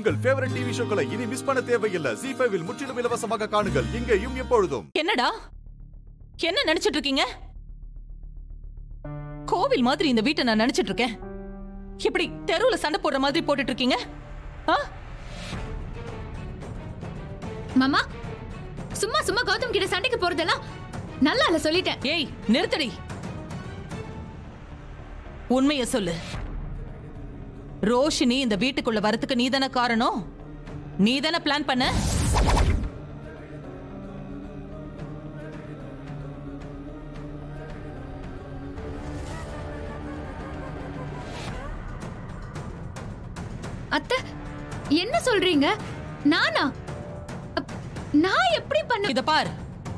உங்கள் favourite TV ஷோக்களை இனி miss பண்ண தேவையில்லை ஜி ஃபைவில் முற்றிலும் இலவசமாக காணுங்கள் இங்கேயும் எப்பொழுதும் என்னடா என்ன நினைச்சிட்டு இருக்கீங்க கோவில் மாதிரி இந்த வீட்டை நான் நினைச்சிட்டு இருக்கேன் இப்படி தெருவுல சண்டை போடுற மாதிரி போட்டுட்டு இருக்கீங்க ஆ? மாமா சும்மா சும்மா கௌதம் கிட்ட சண்டைக்கு போறதெல்லாம் நல்லா இல்ல சொல்லிட்டேன் ஏய் நிறுத்தடி உண்மைய சொல்லு ரோஷினி இந்த வீட்டுக்குள்ள வரதுக்கு நீதானே காரணம் நீதானே பிளான் பண்ண அத்தை என்ன சொல்றீங்க நானா அப், நான் எப்படி பண்ண இத பார்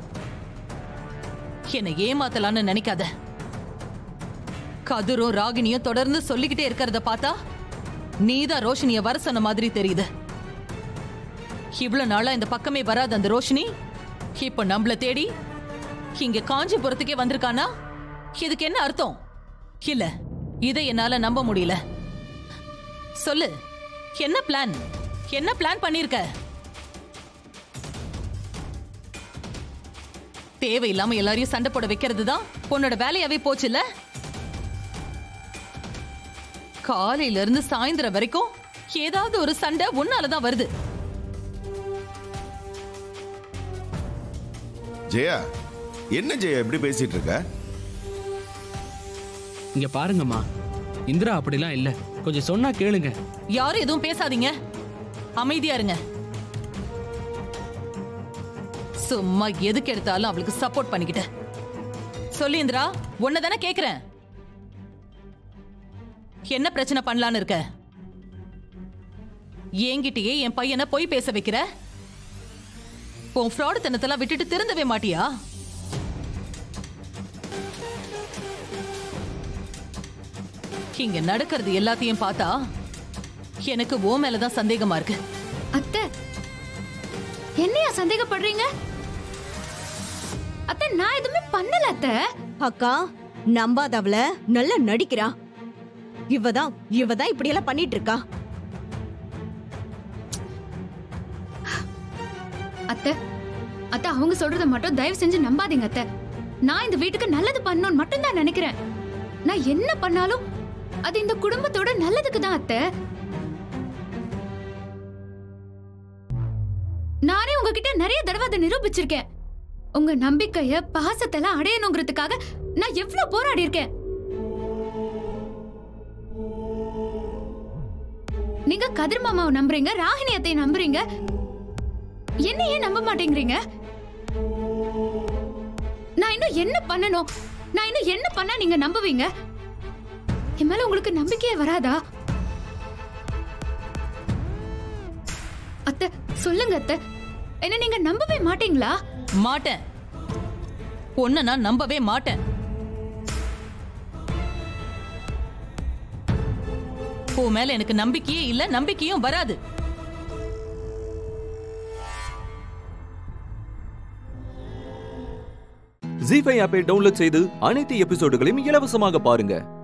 என்னை ஏமாத்தலாம்னு நினைக்காத கதிரும் ராகினியும் தொடர்ந்து சொல்லிக்கிட்டே இருக்கிறத பார்த்தா நீதான் ரோஷினிய வர சொன்ன மாதிரி தெரியுது இவ்வளவு நாளா இந்த பக்கமே வராத அந்த ரோஷினி இப்ப நம்மள தேடி இங்க காஞ்சிபுரத்துக்கே வந்திருக்கானா இதுக்கு என்ன அர்த்தம் இல்ல இதை என்னால நம்ப முடியல சொல்லு என்ன பிளான் என்ன பிளான் பண்ணிருக்க தேவையில்லாம எல்லாரையும் சண்டை போட வைக்கிறது தான் உன்னோட வேலையாவே போச்சுல்ல காலையில இருந்து சாயந்தரம் வரைக்கும் ஏதாவது ஒரு சண்டை உன்னாலதான் வருது ஜெயா என்ன ஜெயா இப்படி பேசிட்டு இருக்க இங்க பாருங்கம்மா இந்திரா அப்படிலாம் இல்ல கொஞ்சம் சொன்னா கேளுங்க யாரும் எதுவும் பேசாதீங்க அமைதியா இருங்க சும்மா எதுக்கு எடுத்தாலும் அவளுக்கு சப்போர்ட் பண்ணிக்கிட்ட சொல்லு இந்திரா உன்னதானே கேக்குறேன் என்ன பிரச்சனை பண்ணலான்னு இருக்க என்கிட்டயே என் பையனை போய் பேச வைக்கிற உன் ஃப்ராடு தனத்தெல்லாம் விட்டுட்டு திருந்தவே மாட்டியா இங்க நடக்கிறது எல்லாத்தையும் பார்த்தா எனக்கு ஓ மேலதான் சந்தேகமா இருக்கு அத்தை என்னையா சந்தேகப்படுறீங்க அத்தை நான் எதுவுமே பண்ணல அத்தை அக்கா நம்பாதவள நல்லா நடிக்கிறா இவதான் இவதான் இப்படி எல்லாம் பண்ணிட்டு இருக்கா அத்தை அத்தை அவங்க சொல்றத மட்டும் தயவு செஞ்சு நம்பாதீங்க அத்தை நான் இந்த வீட்டுக்கு நல்லது பண்ணணும்னு மட்டும் தான் நினைக்கிறேன் நான் என்ன பண்ணாலும் அது இந்த குடும்பத்தோட நல்லதுக்கு தான் அத்தை நானே உங்ககிட்ட நிறைய தடவை அதை நிரூபிச்சிருக்கேன் உங்க நம்பிக்கைய பாசத்தெல்லாம் அடையணுங்கிறதுக்காக நான் எவ்வளவு போராடி இருக்கேன் நீங்க கதிர் மாமாவை நம்புறீங்க ராகினி அத்தை நம்புறீங்க என்ன ஏன் நம்ப மாட்டேங்கிறீங்க நான் இன்னும் என்ன பண்ணணும் நான் இன்னும் என்ன பண்ணா நீங்க நம்புவீங்க என் மேல உங்களுக்கு நம்பிக்கையே வராதா அத்தை சொல்லுங்க அத்தை என்ன நீங்க நம்பவே மாட்டீங்களா மாட்டேன் உன்னை நான் நம்பவே மாட்டேன் உன் மேல எனக்கு நம்பிக்கையே இல்ல நம்பிக்கையும் வராது ஜி ஃபைவ் ஆப்பை டவுன்லோட் செய்து அனைத்து எபிசோடுகளையும் இலவசமாக பாருங்க